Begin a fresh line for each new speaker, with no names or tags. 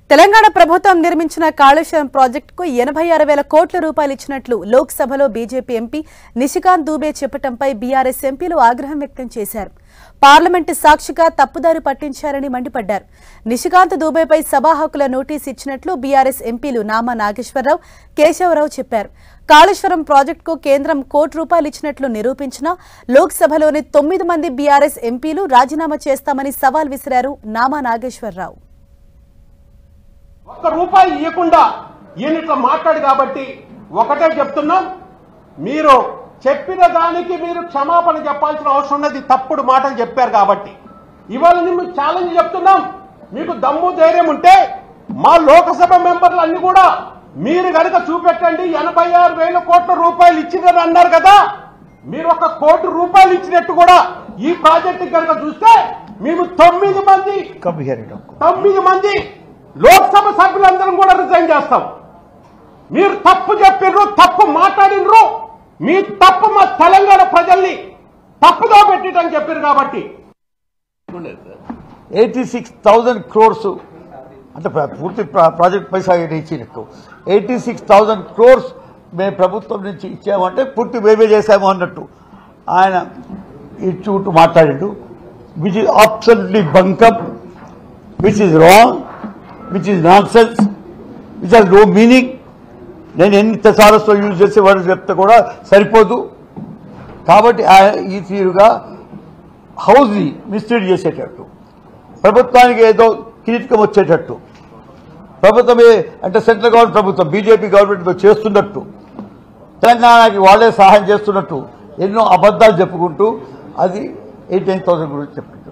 తెలంగాణ ప్రభుత్వం నిర్మించిన కాళేశ్వరం ప్రాజెక్టుకు ఎనభై ఆరు వేల కోట్ల రూపాయలు ఇచ్చినట్లు లోక్సభలో బీజేపీ ఎంపీ నిషికాంత్ దూబే చెప్పటంపై బీఆర్ఎస్ ఎంపీలు ఆగ్రహం వ్యక్తం చేశారు పార్లమెంటు సాక్షిగా తప్పుదారి పట్టించారని మండిపడ్డారు నిషికాంత్ దూబేపై సభా హక్కుల నోటీస్ ఇచ్చినట్లు బీఆర్ఎస్ ఎంపీలు నామా నాగేశ్వరరావు కేశవరావు చెప్పారు కాళేశ్వరం ప్రాజెక్టుకు కేంద్రం కోటి రూపాయలు ఇచ్చినట్లు నిరూపించినా లోక్సభలోని తొమ్మిది మంది బీఆర్ఎస్ ఎంపీలు రాజీనామా చేస్తామని సవాల్ విసిరారు నామా నాగేశ్వరరావు
ఒక్క రూపాయి ఇవ్వకుండా ఈయన ఇట్లా మాట్లాడు కాబట్టి ఒకటే చెప్తున్నాం మీరు చెప్పిన దానికి మీరు క్షమాపణ చెప్పాల్సిన అవసరం ఉన్నది తప్పుడు మాటలు చెప్పారు కాబట్టి ఇవాళ మేము ఛాలెంజ్ చెప్తున్నాం మీకు దమ్ము ధైర్యం ఉంటే మా లోకసభ మెంబర్లు అన్ని కూడా మీరు గనక చూపెట్టండి ఎనభై ఆరు వేల కోట్ల రూపాయలు ఇచ్చిందని అన్నారు కదా మీరు ఒక కోటి రూపాయలు ఇచ్చినట్టు కూడా ఈ ప్రాజెక్టు కనుక చూస్తే మేము తొమ్మిది మంది
Come here, you don't.
తొమ్మిది మంది లోక్సభ సభ్యులందరం కూడా రిజైన్ చేస్తాం మీరు తప్పు చెప్పిర్రు తప్పు మాట్లాడినరు మీ తప్పు మా తెలంగాణ ప్రజల్ని తప్పుదో పెట్టడం చెప్పారు కాబట్టి
ఎయిటీ సిక్స్ థౌజండ్ క్రోర్స్ అంటే ప్ర- పూర్తి ప్ర- ప్రాజెక్ట్ పైసా ఈయన ఇచ్చినట్టు ఎయిటీ సిక్స్ థౌజండ్ క్రోర్స్ మేము ప్రభుత్వం నుంచి ఇచ్చామంటే పూర్తి మేమే చేశాము అన్నట్టు ఆయన ఇటు ఇటు మాట్లాడిండు which is absolutely bunkum which is wrong which is nonsense which has no meaning నేను ఎన్ని తెసారస్తో యూజ్ చేసే వాడు చెప్తే కూడా సరిపోదు కాబట్టి ఆయన ఈ తీరుగా హౌస్ని మిస్లీడ్ చేసేటట్టు ప్రభుత్వానికి ఏదో కిరీటకం వచ్చేటట్టు ప్రభుత్వమే అంటే సెంట్రల్ గవర్నమెంట్ ప్రభుత్వం బీజేపీ గవర్నమెంట్ చేస్తున్నట్టు తెలంగాణకి వాళ్ళే సహాయం చేస్తున్నట్టు ఎన్నో అబద్ధాలు చెప్పుకుంటూ అది ఎయిటీన్ థౌసండ్ గురించి చెప్పింది